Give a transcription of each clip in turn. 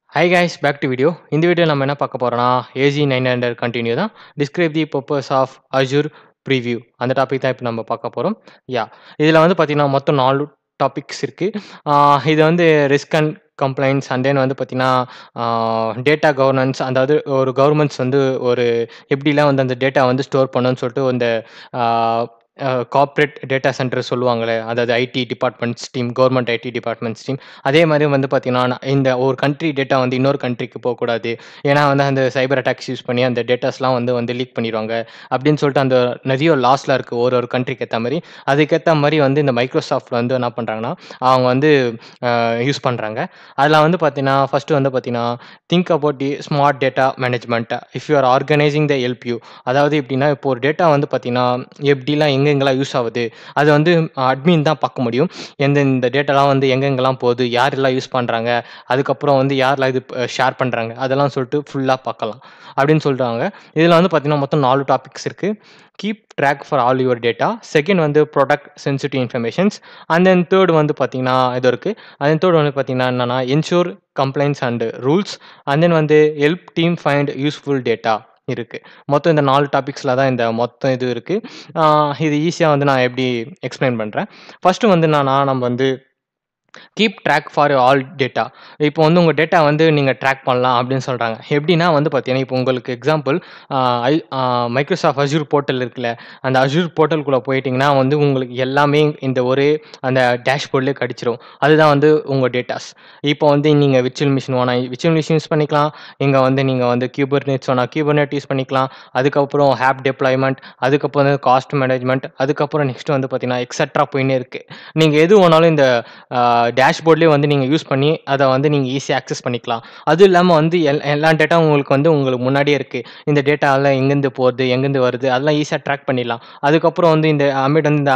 high guys back to video இந்த video நம்ம என்ன பார்க்க போகிறோம்னா ஏஜி நைன் ஹண்ட்ரட் கண்டினியூ தான் describe the purpose of Azure preview அந்த டாபிக் தான் இப்போ நம்ம பார்க்க போகிறோம் யா இதில் வந்து பார்த்திங்கன்னா மொத்தம் நாலு டாபிக்ஸ் இருக்குது இது வந்து risk and complaints and then வந்து பார்த்திங்கன்னா டேட்டா கவர்னன்ஸ் அதாவது ஒரு கவர்மெண்ட்ஸ் வந்து ஒரு எப்படிலாம் வந்து அந்த டேட்டா வந்து ஸ்டோர் பண்ணணும்னு சொல்லிட்டு அந்த கார்ப்பரேட் டேட்டா சென்டர் சொல்லுவாங்களே அதாவது IT departments team government IT departments team அதே மாதிரி வந்து பார்த்தீங்கன்னா இந்த ஒரு கண்ட்ரி டேட்டா வந்து இன்னொரு கண்ட்ரிக்கு போகக்கூடாது ஏன்னா வந்து அந்த சைபர் அட்டாக்ஸ் யூஸ் பண்ணி அந்த டேட்டாஸ்லாம் வந்து வந்து லீக் பண்ணிடுவாங்க அப்படின்னு சொல்லிட்டு அந்த நிறைய லாஸ்லாம் இருக்குது ஒரு ஒரு கண்ட்ரிக்கு ஏற்ற மாதிரி அதுக்கேற்ற மாதிரி வந்து இந்த மைக்ரோசாஃப்ட் வந்து என்ன பண்ணுறாங்கன்னா அவங்க வந்து யூஸ் பண்ணுறாங்க அதில் வந்து பார்த்தீங்கன்னா ஃபஸ்ட்டு வந்து பார்த்தீங்கன்னா think about the smart data management if you are organising the help you அதாவது எப்படின்னா இப்போ ஒரு டேட்டா வந்து பார்த்தீங்கன்னா எப்படிலாம் எங்கெங்கெல்லாம் யூஸ் ஆகுது அது வந்து அட்மின் தான் பார்க்க முடியும் எந்த இந்த டேட்டாலாம் வந்து எங்கெங்கெல்லாம் போகுது யாரெல்லாம் யூஸ் பண்ணுறாங்க அதுக்கப்புறம் வந்து யாரெல்லாம் இது ஷேர் பண்ணுறாங்க அதெல்லாம் சொல்லிட்டு ஃபுல்லாக பார்க்கலாம் அப்படின்னு சொல்கிறாங்க இதில் வந்து பார்த்தீங்கன்னா மொத்தம் நாலு டாபிக்ஸ் இருக்குது keep track for all your data second வந்து product sensitive informations and then third வந்து பார்த்தீங்கன்னா இது இருக்குது அண்ட் தென் தேர்ட் வந்து பார்த்தீங்கன்னா என்னன்னா ensure complaints and rules and then வந்து help team find useful data இருக்குது மொத்தம் இந்த நாலு டாபிக்ஸில் தான் இந்த மொத்தம் இது இருக்குது இது ஈஸியாக வந்து நான் எப்படி எக்ஸ்பிளைன் பண்ணுறேன் ஃபஸ்ட்டு வந்து என்னன்னா நம்ம வந்து keep track for all data இப்போ வந்து உங்கள் டேட்டா வந்து நீங்கள் ட்ராக் பண்ணலாம் அப்படின்னு சொல்கிறாங்க எப்படின்னா வந்து பார்த்தீங்கன்னா இப்போ உங்களுக்கு example I Microsoft Azure portal இருக்குல்ல அந்த அஜூர் போர்ட்டலுக்குள்ளே போயிட்டிங்கன்னா வந்து உங்களுக்கு எல்லாமே இந்த ஒரே அந்த டேஷ்போர்ட்லேயே கிடச்சிரும் அதுதான் வந்து உங்கள் டேட்டாஸ் இப்போ வந்து நீங்கள் விச்சுவல் மிஷின் வேணால் விச்சுவல் மிஷின் யூஸ் பண்ணிக்கலாம் இங்கே வந்து நீங்கள் வந்து கியூபர்நெட்ஸ் வேணால் கியூபர்நெட் யூஸ் பண்ணிக்கலாம் அதுக்கப்புறம் ஹேப் டெப்ளாய்மெண்ட் அதுக்கப்புறம் வந்து காஸ்ட் மேனேஜ்மெண்ட் அதுக்கப்புறம் நெக்ஸ்ட் வந்து பார்த்தீங்கன்னா எக்ஸட்ரா போயினே இருக்குது நீங்கள் எது வேணாலும் இந்த டேஷ்போர்ட்லேயே வந்து நீங்கள் யூஸ் பண்ணி அதை வந்து நீங்கள் ஈஸியாக ஆக்சஸ் பண்ணிக்கலாம் அதுவும் இல்லாமல் வந்து எல் எல்லா டேட்டா உங்களுக்கு வந்து உங்களுக்கு முன்னாடியே இருக்குது இந்த டேட்டாலாம் எங்கேருந்து போகிறது எங்கேருந்து வருது அதெல்லாம் ஈஸியாக ட்ராக் பண்ணிடலாம் அதுக்கப்புறம் வந்து இந்த அமேட் வந்து இந்த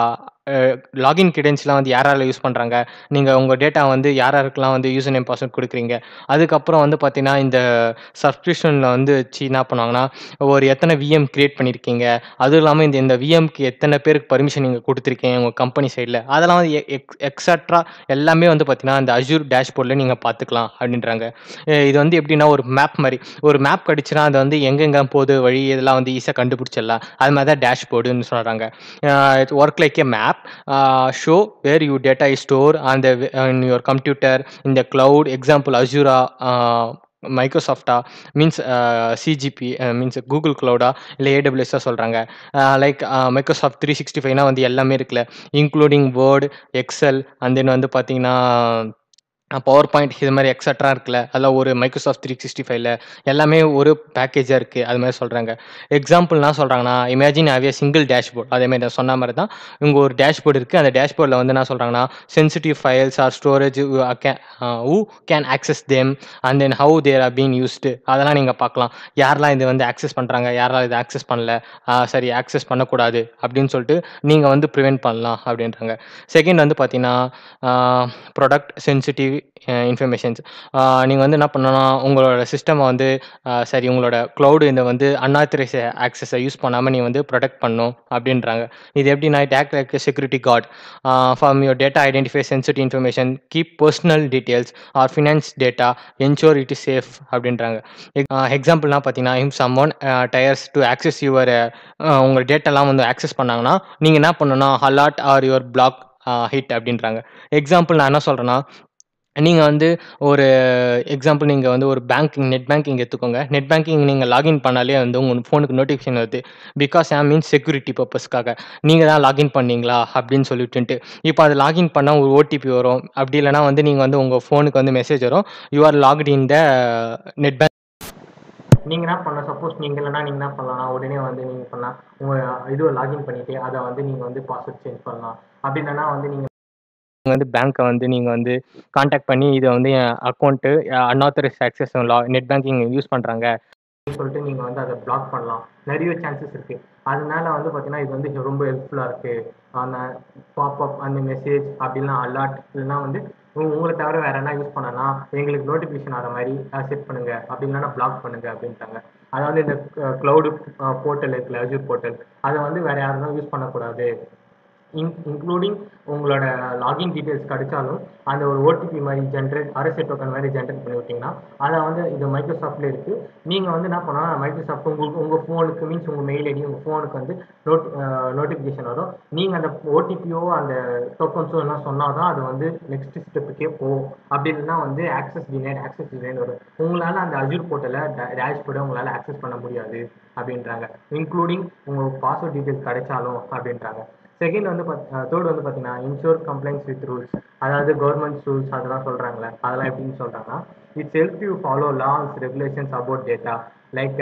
லாகின் கிரெடென்ஸ்லாம் வந்து யாரால யூஸ் பண்ணுறாங்க நீங்கள் உங்கள் டேட்டா வந்து யார் யாருக்கெல்லாம் வந்து யூசர் நேம் பாஸ்வேர்ட் கொடுக்குறீங்க அதுக்கப்புறம் வந்து பார்த்தீங்கன்னா இந்த சப்ஸ்கிரிப்ஷனில் வந்து வச்சு என்ன பண்ணுவாங்கன்னா ஒரு எத்தனை விஎம் க்ரியேட் பண்ணியிருக்கீங்க அதுவும் இல்லாமல் இந்த இந்த விஎம்க்கு எத்தனை பேருக்கு பர்மிஷன் நீங்கள் கொடுத்துருக்கீங்க உங்கள் கம்பெனி சைடில் அதெல்லாம் வந்து எக் எக்ஸட்ரா எல்லாமே வந்து பார்த்தீங்கன்னா அந்த அஜூர் டேஷ்போர்டில் நீங்கள் பார்த்துக்கலாம் அப்படின்றாங்க இது வந்து எப்படின்னா ஒரு மேப் மாதிரி ஒரு மேப் கிடச்சினா அது வந்து எங்கெங்கே போகுது வழி இதெல்லாம் வந்து ஈஸியாக கண்டுபிடிச்சிடலாம் அது மாதிரி தான் டேஷ்போர்டுன்னு சொல்கிறாங்க work like a map uh, show where your data is stored on the on your computer in the cloud example azura uh, மைக்ரோசாஃப்டா மீன்ஸ் சிஜிபி மீன்ஸ் கூகுள் க்ளவுடா இல்லை ஏடபிள்யூஎஸ்ஸாக சொல்கிறாங்க லைக் மைக்ரோசாஃப்ட் த்ரீ சிக்ஸ்டி ஃபைவ்னா வந்து எல்லாமே இருக்குல்ல including Word Excel and then வந்து பார்த்தீங்கன்னா பவர் பாயிண்ட் இது மாதிரி எக்ஸட்ரா இருக்குல்ல அதில் ஒரு மைக்ரோசாஃப்ட் த்ரீ சிக்ஸ்டி ஃபைவ்ல எல்லாமே ஒரு பேக்கேஜாக இருக்குது அது மாதிரி சொல்கிறாங்க எக்ஸாம்பிள் என்ன சொல்கிறாங்கன்னா imagine have a single dashboard அதேமாதிரி நான் சொன்ன மாதிரி தான் இங்கே ஒரு டேஷ்போர்டு இருக்குது அந்த டேஷ்போர்டில் வந்து என்ன சொல்கிறாங்கன்னா sensitive files or storage who can access them and then how there are been used அதெல்லாம் நீங்கள் பார்க்கலாம் யாரெல்லாம் இது வந்து ஆக்சஸ் பண்ணுறாங்க யாரெல்லாம் இது ஆக்சஸ் பண்ணல சரி ஆக்சஸ் பண்ணக்கூடாது அப்படின்னு சொல்லிட்டு நீங்கள் வந்து ப்ரிவெண்ட் பண்ணலாம் அப்படின்றாங்க செகண்ட் வந்து பார்த்தீங்கன்னா ப்ராடக்ட் சென்சிட்டிவ் இன்ஃபர்மேஷன்ஸ் நீங்கள் வந்து என்ன பண்ணணும் உங்களோட சிஸ்டமை வந்து சரி உங்களோட க்ளவுடு இந்த வந்து அன்ஆத்தரைஸ் ஆக்சஸை யூஸ் பண்ணாமல் நீ வந்து ப்ரொடெக்ட் பண்ணும் அப்படின்றாங்க இது எப்படின்னா it act like security guard form your data identify sensitive information keep personal details or finance data ensure it is safe அப்படின்றாங்க எக்ஸாம்பிள்னா பார்த்தீங்கன்னா இம் someone tries to access your உங்கள் டேட்டாலாம் வந்து ஆக்சஸ் பண்ணாங்கன்னா நீங்கள் என்ன பண்ணணும்னா alert or your block hit அப்படின்றாங்க எக்ஸாம்பிள் நான் என்ன சொல்கிறேன்னா நீங்கள் வந்து ஒரு எக்ஸாம்பிள் நீங்கள் வந்து ஒரு பேங்கிங் நெட் பேங்கிங் எடுத்துக்கோங்க நெட் பேங்கிங் நீங்கள் லாகின் பண்ணாலே வந்து உங்கள் ஃபோனுக்கு நோட்டிஃபிகேஷன் வருது பிகாஸ் ஐ மீன்ஸ் செக்யூரிட்டி பர்பஸ்க்காக நீங்கள் தான் லாகின் பண்ணீங்களா அப்படின்னு சொல்லிட்டுன்ட்டு இப்போ அது லாகின் பண்ணால் ஒரு ஓடிபி வரும் அப்படி இல்லைனா வந்து நீங்கள் வந்து உங்கள் ஃபோனுக்கு வந்து மெசேஜ் வரும் you are logged in the net bank நீங்கள் என்ன பண்ண சப்போஸ் நீங்கள் இல்லைனா நீங்கள் என்ன பண்ணலாம் உடனே வந்து நீங்கள் பண்ணலாம் உங்கள் இதுவை லாகின் பண்ணிவிட்டு அதை வந்து நீங்கள் வந்து பாஸ்வேர்ட் சேஞ்ச் பண்ணலாம் அப்படி இல்லைனா வந்து நீங்கள் வந்து பேங்க்கை வந்து நீங்கள் வந்து காண்டாக்ட் பண்ணி இதை வந்து என் அக்கௌண்ட்டு அன்ஆத்தரைஸ் ஆக்சஸ் லா நெட் பேங்கிங் யூஸ் பண்ணுறாங்க சொல்லிட்டு நீங்கள் வந்து அதை பிளாக் பண்ணலாம் நிறைய சான்சஸ் இருக்குது அதனால வந்து பார்த்தீங்கன்னா இது வந்து ரொம்ப ஹெல்ப்ஃபுல்லாக இருக்குது அந்த பாப்அப் அந்த மெசேஜ் அப்படிலாம் அலர்ட் இல்லைனா வந்து உங்களை தவிர வேற என்ன யூஸ் பண்ணலாம் எங்களுக்கு நோட்டிஃபிகேஷன் ஆகிற மாதிரி செட் பண்ணுங்க அப்படி இல்லைனா பிளாக் பண்ணுங்க அப்படின்ட்டாங்க அதாவது இந்த க்ளவுடு போர்ட்டல் இருக்குல்ல அஜூர் போர்ட்டல் அதை வந்து வேற யாரும் யூஸ் பண்ணக்கூடாது இன் இன்க்ளூடிங் உங்களோட லாகின் டீட்டெயில்ஸ் கிடைச்சாலும் அந்த ஒரு ஓடிபி மாதிரி ஜென்ரேட் அரசு டோக்கன் மாதிரி ஜென்ரேட் பண்ணி விட்டிங்கன்னா அதை வந்து இது மைக்ரோசாஃப்ட்ல இருக்கு நீங்கள் வந்து என்ன பண்ணலாம் மைக்ரோசாஃப்ட் உங்களுக்கு உங்கள் ஃபோனுக்கு மீன்ஸ் உங்கள் மெயில் ஐடி உங்கள் ஃபோனுக்கு வந்து நோட் நோட்டிஃபிகேஷன் வரும் நீங்கள் அந்த ஓடிபியோ அந்த டோக்கன்ஸோ எல்லாம் சொன்னால் தான் அது வந்து நெக்ஸ்ட் ஸ்டெப்புக்கே போகும் அப்படி இல்லைன்னா வந்து ஆக்சஸ் டினைட் ஆக்சஸ் டினைட் வரும் உங்களால் அந்த அஜூர் போர்ட்டலில் டேஷ்போர்டை உங்களால் ஆக்சஸ் பண்ண முடியாது அப்படின்றாங்க இன்க்ளூடிங் உங்கள் பாஸ்வேர்ட் டீட்டெயில்ஸ் கிடைச்சாலும் அப்படின்றாங்க செகண்ட் வந்து தேர்ட் வந்து பார்த்தீங்கன்னா இன்ஷூர் கம்ப்ளைண்ட்ஸ் வித் ரூல்ஸ் அதாவது கவர்மெண்ட் ரூல்ஸ் அதெல்லாம் சொல்கிறாங்களே அதெல்லாம் எப்படின்னு சொல்கிறாங்கன்னா it's help you follow laws regulations about data like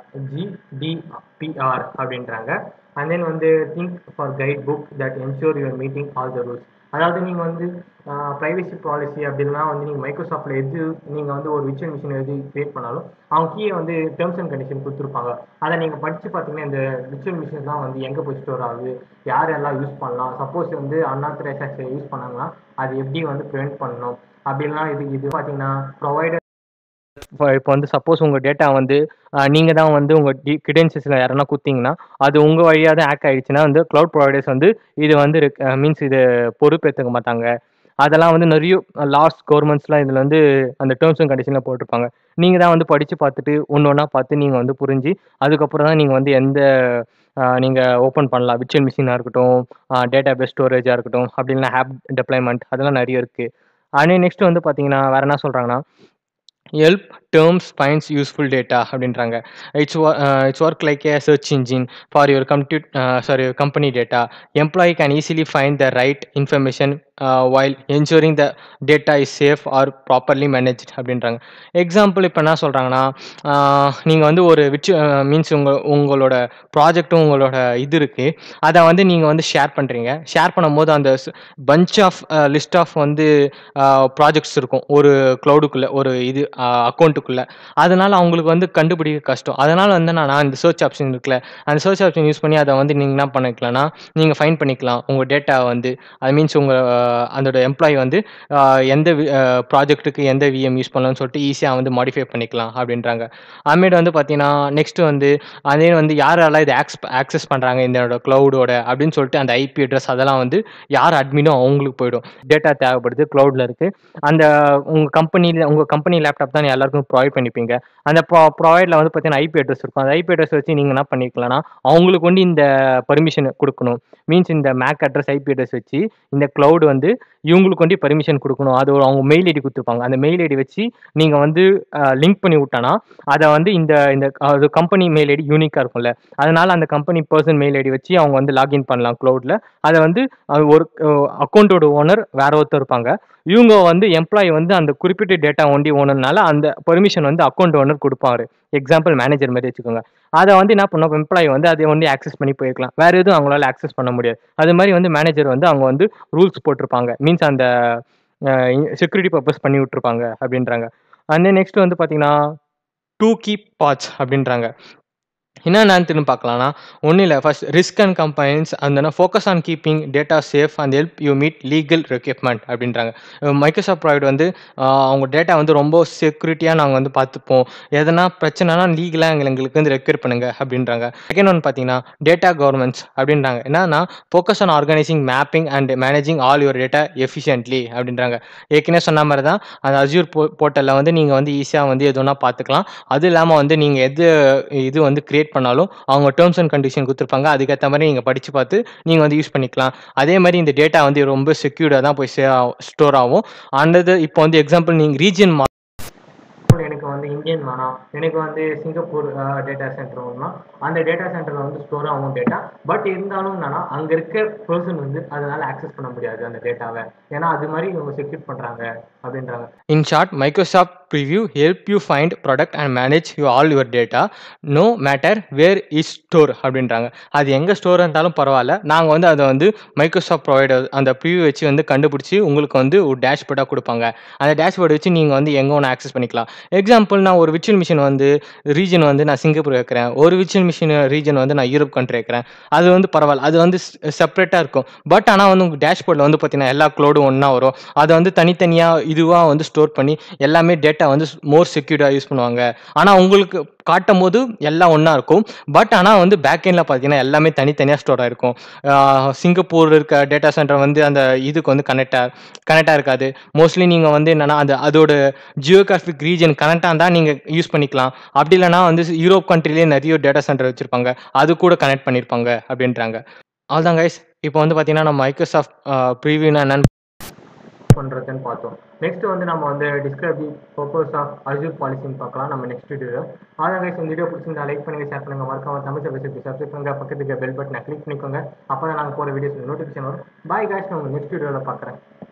GDPR அப்படின்றாங்க அண்ட் தென் வந்து think for guide book that ensure your meeting all the rules அதாவது நீங்கள் வந்து ப்ரைவசி பாலிசி அப்படின்னா வந்து நீங்கள் மைக்ரோசாஃப்ட்டில் எது நீங்கள் வந்து ஒரு விர்ச்சுவல் மிஷின் எது கிரியேட் பண்ணாலும் அவங்க கீழே வந்து டேர்ம்ஸ் அண்ட் கண்டிஷன் கொடுத்துருப்பாங்க அதை நீங்கள் படித்து பார்த்தீங்கன்னா இந்த விர்ச்சுவல் மிஷின் தான் வந்து எங்கே போய் ஸ்டோர் ஆகுது யார் எல்லாம் யூஸ் பண்ணலாம் சப்போஸ் வந்து அன்ஆத்தரைஸ் யூஸ் பண்ணாங்கன்னா அது எப்படி வந்து ப்ரிவெண்ட் பண்ணணும் அப்படின்லாம் இது இது பார்த்தீங்கன்னா ப்ரொவைடர் இப்போ வந்து சப்போஸ் உங்கள் டேட்டா வந்து நீங்கள் தான் வந்து உங்கள் டி கிரெடென்ஷியல்ஸில் யாரனா கொடுத்தீங்கன்னா அது உங்கள் வழியாக தான் ஹேக் ஆகிடுச்சுன்னா வந்து க்ளவுட் ப்ரொவைடர்ஸ் வந்து இது வந்து மீன்ஸ் இது பொறுப்பேற்றுக்க மாட்டாங்க அதெல்லாம் வந்து நிறைய லாஸ் கவர்மெண்ட்ஸ்லாம் இதில் வந்து அந்த டேர்ம்ஸ் அண்ட் கண்டிஷனில் போட்டிருப்பாங்க நீங்கள் தான் வந்து படித்து பார்த்துட்டு ஒன்று ஒன்றா பார்த்து நீங்கள் வந்து புரிஞ்சு அதுக்கப்புறம் தான் நீங்கள் வந்து எந்த நீங்கள் ஓப்பன் பண்ணலாம் விர்ச்சுவல் மிஷினாக இருக்கட்டும் டேட்டா பேஸ் ஸ்டோரேஜாக இருக்கட்டும் அப்படி இல்லைனா ஆப் டெப்ளாய்மெண்ட் அதெல்லாம் நிறைய இருக்குது அதே நெக்ஸ்ட் வந்து பார்த்தீங்கன்னா வேறு என்ன சொல்கிறாங்கன்னா help terms fines useful data அப்படின்றாங்க it's it's work like a search engine for your compute sorry company data employee can easily find the right information while ensuring the data is safe or properly manage அப்படின்றாங்க example இப்போ என்ன சொல்கிறாங்கன்னா நீங்கள் வந்து ஒரு which means உங்கள் உங்களோட ப்ராஜெக்ட்டும் உங்களோட இது இருக்குது அதை வந்து நீங்கள் வந்து ஷேர் பண்ணுறீங்க ஷேர் பண்ணும்போது அந்த பஞ்ச் ஆஃப் லிஸ்ட் ஆஃப் வந்து ப்ராஜெக்ட்ஸ் இருக்கும் ஒரு க்ளவுடுக்குள்ளே ஒரு இது அக்கௌண்ட்டுக்குள்ளே அதனால் அவங்களுக்கு வந்து கண்டுபிடிக்க கஷ்டம் அதனால் வந்து நான் இந்த சர்ச் ஆப்ஷன் இருக்குல்ல அந்த சர்ச் ஆப்ஷன் யூஸ் பண்ணி அதை வந்து நீங்கள் என்ன பண்ணிக்கலாம்னா நீங்கள் ஃபைன் பண்ணிக்கலாம் உங்கள் டேட்டா வந்து அது மீன்ஸ் உங்கள் அதோட எம்ப்ளாயி வந்து எந்த ப்ராஜெக்ட்டுக்கு எந்த விஎம் யூஸ் பண்ணலாம்னு சொல்லிட்டு ஈஸியாக வந்து மாடிஃபை பண்ணிக்கலாம் அப்படின்றாங்க அதுமாரி வந்து பார்த்தீங்கன்னா நெக்ஸ்ட்டு வந்து அதே வந்து யாரெல்லாம் இதை ஆக்ஸ் ஆக்சஸ் பண்ணுறாங்க இந்த க்ளவுடோட அப்படின்னு சொல்லிட்டு அந்த ஐபி அட்ரஸ் அதெல்லாம் வந்து யார் அட்மினோ அவங்களுக்கு போயிடும் டேட்டா தேவைப்படுது க்ளவுடில் இருக்குது அந்த உங்கள் கம்பெனியில் உங்கள் கம்பெனி லேப்டாப் தான் எல்லாருக்கும் ப்ரொவைட் பண்ணிப்பீங்க அந்த ப்ரொ ப்ரொவைடில் வந்து பார்த்தீங்கன்னா ஐபி அட்ரஸ் இருக்கும் அந்த ஐபி அட்ரஸ் வச்சு நீங்கள் என்ன பண்ணிக்கலாம்னா அவங்களுக்கு வந்து இந்த பர்மிஷன் கொடுக்கணும் மீன்ஸ் இந்த மேக் அட்ரஸ் ஐபி அட்ரஸ் வச்சு இந்த க்ளவுட் வந்து இவங்களுக்கு வந்து பர்மிஷன் கொடுக்கணும் அது ஒரு அவங்க மெயில் ஐடி கொடுத்துருப்பாங்க அந்த மெயில் ஐடி வச்சு நீங்கள் வந்து லிங்க் பண்ணி விட்டானா அதை வந்து இந்த இந்த அது கம்பெனி மெயில் ஐடி யூனிக்காக இருக்கும்ல அதனால அந்த கம்பெனி பர்சன் மெயில் ஐடி வச்சு அவங்க வந்து லாகின் பண்ணலாம் க்ளவுடில் அதை வந்து ஒரு அக்கௌண்ட்டோட ஓனர் வேற ஒருத்தர் இருப்பாங்க இவங்க வந்து எம்ப்ளாயி வந்து அந்த குறிப்பிட்ட டேட்டா ஒண்டி ஓனர்னால அந்த பெர்மிஷன் வந்து அக்கௌண்ட் ஓனர் கொடுப்பாரு எக்ஸாம்பிள் மேனேஜர் மாதிரி வச்சுக்கோங்க அதை வந்து என்ன பண்ணும் எம்ப்ளாயி வந்து அதை வந்து ஆக்சஸ் பண்ணி போயிருக்கலாம் வேற எதுவும் அவங்களால ஆக்சஸ் பண்ண முடியாது அது மாதிரி வந்து மேனேஜர் வந்து அவங்க வந்து ரூல்ஸ் போட்டிருப்பாங்க மீன்ஸ் அந்த செக்யூரிட்டி பர்பஸ் பண்ணி விட்டுருப்பாங்க அப்படின்றாங்க அண்ட் தென் நெக்ஸ்ட் வந்து பார்த்தீங்கன்னா டூ கீப் பாட்ச் அப்படின்றாங்க என்னென்னு பார்க்கலாம்னா ஒன்றும் இல்லை ஃபர்ஸ்ட் ரிஸ்க் அண்ட் கம்பைன்ஸ் அந்த focus on keeping data safe and help you meet legal requirement அப்படின்றாங்க மைக்ரோசாஃப்ட் ப்ராய்ட் வந்து அவங்க டேட்டா வந்து ரொம்ப செக்யூரிட்டியாக நாங்கள் வந்து பார்த்துப்போம் எதனா பிரச்சனைனா லீகலாக எங்களை எங்களுக்கு வந்து ரெக்யூர் பண்ணுங்க அப்படின்றாங்க செகண்ட் ஒன் பார்த்தீங்கன்னா டேட்டா கவர்மெண்ட்ஸ் அப்படின்றாங்க என்னன்னா focus on organising mapping and managing all your data efficiently அப்படின்றாங்க ஏற்கனவே சொன்ன மாதிரி தான் அந்த அஜூர் போ போர்ட்டலில் வந்து நீங்கள் வந்து ஈஸியாக வந்து எதுனா பார்த்துக்கலாம் அது இல்லாமல் வந்து நீங்கள் எது இது வந்து கிரியேட் பண்ணாலும் அவங்க டேர்ம்ஸ் அண்ட் கண்டிஷன் கொடுத்துருப்பாங்க அதுக்கேற்ற மாதிரி நீங்கள் படித்து பார்த்து நீங்கள் வந்து யூஸ் பண்ணிக்கலாம் அதே மாதிரி இந்த டேட்டா வந்து ரொம்ப செக்யூர்டாக தான் போய் ஸ்டோர் ஆகும் அண்டது இப்போ வந்து எக்ஸாம்பிள் நீங்கள் ரீஜன் எனக்கு வந்து இந்தியன் வேணாம் எனக்கு வந்து சிங்கப்பூர் டேட்டா சென்டர் வேணும்னா அந்த டேட்டா சென்டரில் வந்து ஸ்டோர் ஆகும் டேட்டா பட் இருந்தாலும் என்னன்னா அங்கே இருக்க பர்சன் வந்து அதனால ஆக்சஸ் பண்ண முடியாது அந்த டேட்டாவை ஏன்னா அது மாதிரி இவங்க செக்யூர் பண்ணுறாங்க அப்படின்றாங்க in short Microsoft Purview help you find product and manage you all your data no matter where is store அப்படின்றாங்க அது எங்கே ஸ்டோர் இருந்தாலும் பரவாயில்ல நாங்கள் வந்து அதை வந்து மைக்ரோசாஃப்ட் ப்ரொவைடர் அந்த ப்ரிவ்யூ வச்சு வந்து கண்டுபிடிச்சி உங்களுக்கு வந்து ஒரு டேஷ்போர்டாக கொடுப்பாங்க அந்த டேஷ்போர்டு வச்சு நீங்கள் வந்து எங்கே ஒன்று ஆக்சஸ் பண்ணிக்கலாம் எக்ஸாம்பிள் நான் ஒரு விர்ச்சுவல் மிஷின் வந்து ரீஜன் வந்து நான் சிங்கப்பூர் வைக்கிறேன் ஒரு விர்ச்சுவல் மிஷின் ரீஜன் வந்து நான் யூரோப் கண்ட்ரி வைக்கிறேன் அது வந்து பரவாயில்ல அது வந்து செப்பரேட்டாக இருக்கும் பட் ஆனால் வந்து உங்கள் டேஷ்போர்டில் வந்து பார்த்தீங்கன்னா எல்லா க்ளோடும் ஒன்றா வரும் அதை வந்து தனித்தனியாக இதுவாக வந்து ஸ்டோர் பண்ணி எல்லாமே டேட்டா டேட்டா வந்து மோர் செக்யூர்டாக யூஸ் பண்ணுவாங்க ஆனால் உங்களுக்கு காட்டும் போது எல்லாம் ஒன்றா இருக்கும் பட் ஆனால் வந்து பேக் எண்டில் பார்த்தீங்கன்னா எல்லாமே தனித்தனியாக ஸ்டோர் ஆகிருக்கும் சிங்கப்பூர் இருக்க டேட்டா சென்டர் வந்து அந்த இதுக்கு வந்து கனெக்டாக கனெக்டாக இருக்காது மோஸ்ட்லி நீங்கள் வந்து என்னென்னா அந்த அதோட ஜியோகிராஃபிக் ரீஜன் கனெக்டாக இருந்தால் நீங்கள் யூஸ் பண்ணிக்கலாம் அப்படி இல்லைனா வந்து யூரோப் கண்ட்ரிலேயே நிறைய டேட்டா சென்டர் வச்சுருப்பாங்க அது கூட கனெக்ட் பண்ணியிருப்பாங்க அப்படின்றாங்க அவ்வளோதான் கைஸ் இப்போ வந்து பார்த்தீங்கன்னா நம்ம மைக்ரோசாஃப்ட் ப்ரீவியூனா என்னன்னு பண்ணுறதுன்னு பார்த்தோம் நெக்ஸ்ட் வந்து நம்ம வந்து describe the purpose of Azure பாலிசின்னு பார்க்கலாம் நம்ம நெக்ஸ்ட் வீடியோ அதான் கைஸ் இந்த வீடியோ பிடிச்சிருந்தா லைக் பண்ணுங்க ஷேர் பண்ணுங்க மறக்காம தமிழ் சர்வீஸ் சப்ஸ்கிரைப் பண்ணுங்க பக்கத்துக்கு பெல் பட்டனை கிளிக் பண்ணிக்கோங்க அப்போ தான் நாங்கள் போகிற வீடியோஸ் நோட்டிஃபிகேஷன் வரும் பாய் கைஸ் நான் உங்கள் நெக்ஸ்ட் வீடியோவில் பார்க்குறேன்